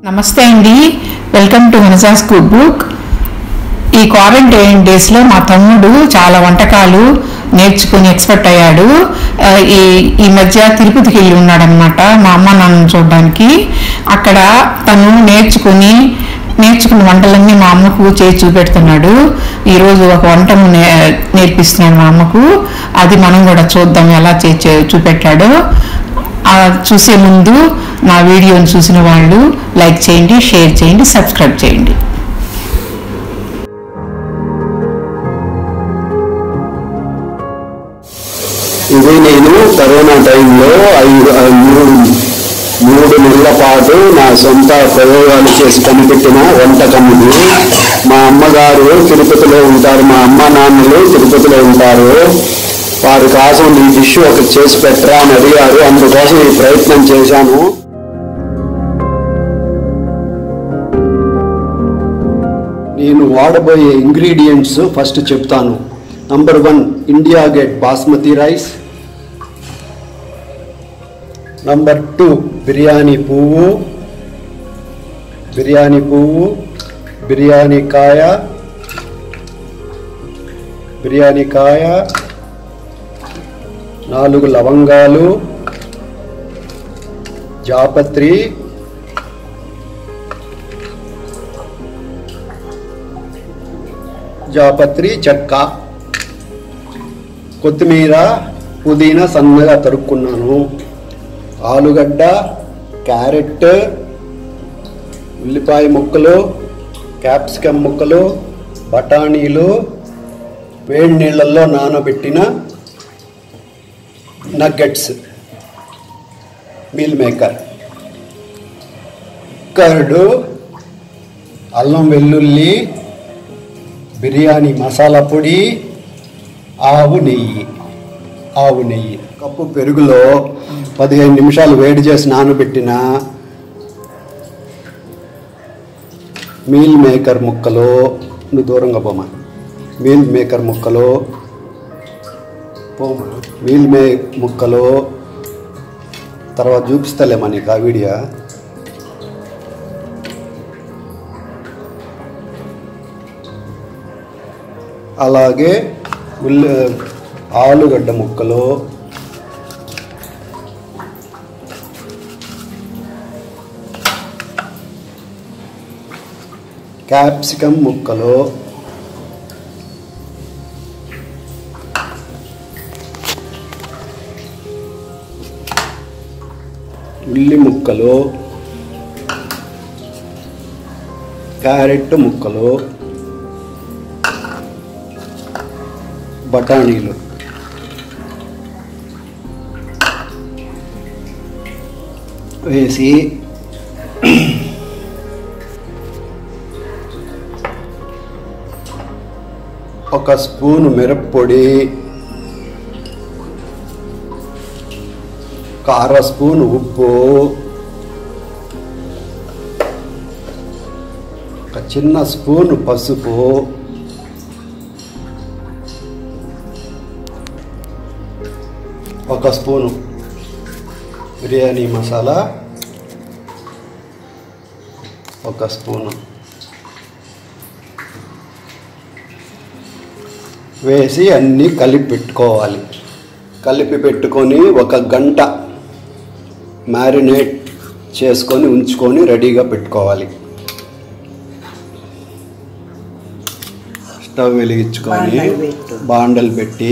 నమస్తే అండి welcome to Manasa's cook book ఈ క్వారంటైన్ డేస్లో మా తమ్ముడు చాలా వంటకాలు నేర్చుకుని ఎక్స్పర్ట్ అయ్యాడు ఆ, ఈ ఈ మధ్య తిరుపతికి వెళ్ళి ఉన్నాడనమాట మా అమ్మ నాన్నని చూడడానికి అక్కడ తను నేర్చుకుని నేర్చుకున్న వంటలన్నీ మా అమ్మకు చేసి చూపెడుతున్నాడు ఈరోజు ఒక వంట నే నేర్పిస్తున్నాడు మా అమ్మకు అది మనం కూడా చూద్దాం ఎలా చేసి చే- చూపెట్టాడో ఆ చూసే ముందు నా వీడియోని చూసిన వాళ్ళు లైక్ చేయండి షేర్ చేయండి సబ్స్క్రైబ్ చేయండి ఇది నేను కరోనా టైంలో ఐదు ఆ మూడు మూడు నెలల పాటు నా సొంత ప్రయోగాలు చేసి కనిపెట్టిన వంటకం ఇది మా అమ్మగారు తిరుపతిలో ఉంటారు మా అమ్మ నాన్నలు తిరుపతిలో ఉంటారు వారి కోసం ఈ డిష్ ఒకటి చేసి పెట్టరా అని అడిగారు అందుకోసం ఈ ప్రయత్నం చేశాను నేను వాడబోయే ఇంగ్రీడియంట్స్ ఫస్ట్ చెప్తాను number one India Gate basmati rice number two biryani పువ్వు బిర్యానీ పువ్వు బిర్యానీ కాయ బిర్యానీ కాయ నాలుగు లవంగాలు జాపత్రి జాపత్రి చెక్క కొత్తిమీర పుదీనా సన్నగా తరుక్కున్నాను ఆలుగడ్డ క్యారెట్ ఉల్లిపాయ ముక్కలు క్యాప్సికమ్ ముక్కలు బఠానీలు వేడి నీళ్ళల్లో నానబెట్టిన నగ్గెట్స్ మీల్ మేకర్ కర్డు అల్లం వెల్లుల్లి బిర్యానీ మసాలా పొడి ఆవు నెయ్యి ఆవు నెయ్యి కప్పు పెరుగులో పదిహేను నిమిషాలు వేడి చేసి నానబెట్టిన మీల్ మేకర్ ముక్కలు నువ్వు దూరంగా పోమా మీల్ మేకర్ ముక్కలు పోమా మీల్ మే ముక్కలు తర్వాత చూపిస్తలేమా నీకు ఆ వీడియో అలాగే ఉల్లి ఆలుగడ్డ ముక్కలు క్యాప్సికమ్ ముక్కలు ఉల్లి ముక్కలు క్యారెట్ ముక్కలు బఠానీలు వేసి ఒక స్పూను మిరప్పొడి ఒక అర స్పూను ఉప్పు ఒక చిన్న స్పూను పసుపు ఒక స్పూను బిర్యానీ మసాలా ఒక స్పూను వేసి అన్నీ కలిపి పెట్టుకోవాలి కలిపి పెట్టుకొని ఒక గంట మ్యారినేట్ చేసుకొని ఉంచుకొని రెడీగా పెట్టుకోవాలి స్టవ్ వెలిగించుకొని బాండలు పెట్టు. బాండలు పెట్టి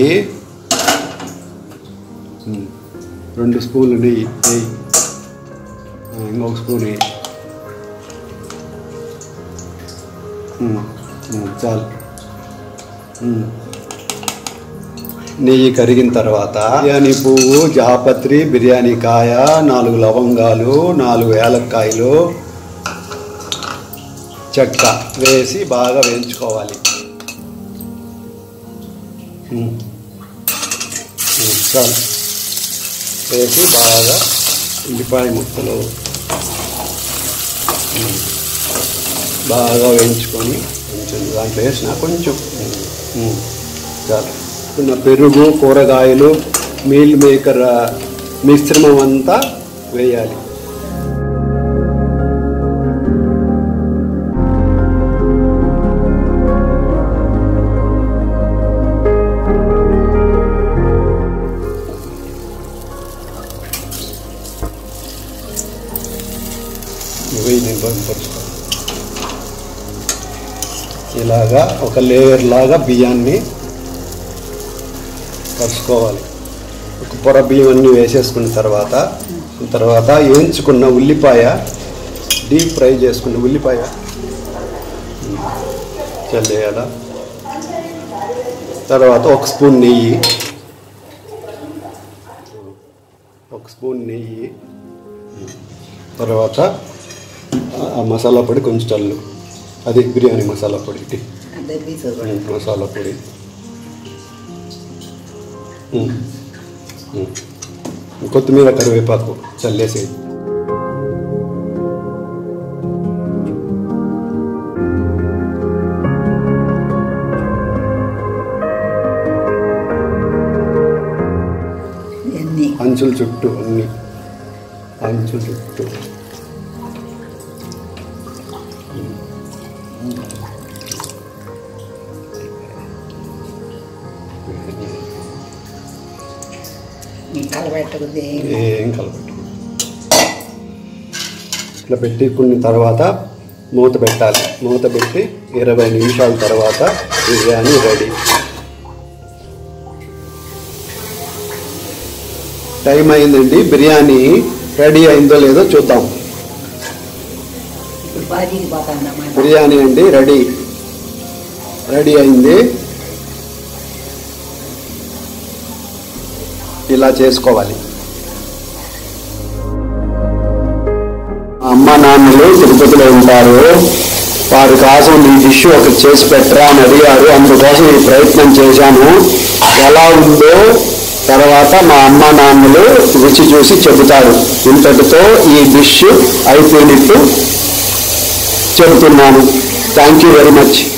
ఉమ్, రెండు స్పూన్లు నెయ్యి నెయ్యి ఆ, ఇంకొక స్పూన్ నెయ్యి ఉమ్, ఉమ్, చాలు ఉమ్. నెయ్యి కరిగిన తర్వాత బిర్యానీ పువ్వు జాపత్రి బిర్యానీ కాయ నాలుగు లవంగాలు నాలుగు ఏలక్కాయలు చెక్క వేసి బాగా వేయించుకోవాలి ఉమ్. ఉమ్, చాలు వేసి బాగా ఉల్లిపాయ ముక్కలు ఉమ్, బాగా వేయించుకొని కొంచెం దాంట్లో వేసిన కొంచెం ఉమ్, ఉమ్, చాలు ఉన్న పెరుగు కూరగాయలు మీల్ మేకర్ ఆ, మిశ్రమం అంతా వేయాలి పరుచుకోవాలి ఇలాగా ఒక లేయర్ లాగా బియ్యాన్ని పరుచుకోవాలి ఒక పొర బియ్యం అన్ని వేసేసుకున్న తర్వాత తర్వాత వేయించుకున్న ఉల్లిపాయ డీప్ ఫ్రై చేసుకున్న ఉల్లిపాయ చల్లేయాల తర్వాత ఒక స్పూన్ నెయ్యి ఒక స్పూన్ నెయ్యి తర్వాత ఆ మసాలా పొడి కొంచెం చల్లు అది బిర్యానీ మసాలా పొడి ఇది. ఉమ్, మసాలా పొడి ఉమ్, ఉమ్. కొత్తిమీర కరివేపాకు చల్లేసేది ఎన్ని అంచుల చుట్టూ అన్ని అంచుల చుట్టూ కలబెట్టకుది ఏం కలపట్టు ఇట్లా పెట్టుకున్న తర్వాత మూత పెట్టాలి మూత పెట్టి ఇరవై నిమిషాల తర్వాత బిర్యానీ రెడీ టైం అయిందండి బిర్యానీ రెడీ అయిందో లేదో చూద్దాం ఇప్పుడు బాజీకి పోతాందన్నమాట బిర్యానీ అండి రెడీ రెడీ అయింది ఇలా చేసుకోవాలి మా అమ్మ నాన్నలు తిరుపతిలో ఉంటారు వారి కోసం ఈ డిష్ ఒకటి చేసి పెట్టరా అని అడిగారు అందుకోసం ఈ ప్రయత్నం చేశాను ఎలా ఉందో తర్వాత మా అమ్మ నాన్నలు రుచి చూసి చెబుతారు ఇంతటితో ఈ డిష్ అయిపోయినట్టు చెబుతున్నాను థ్యాంక్ యూ వెరీ మచ్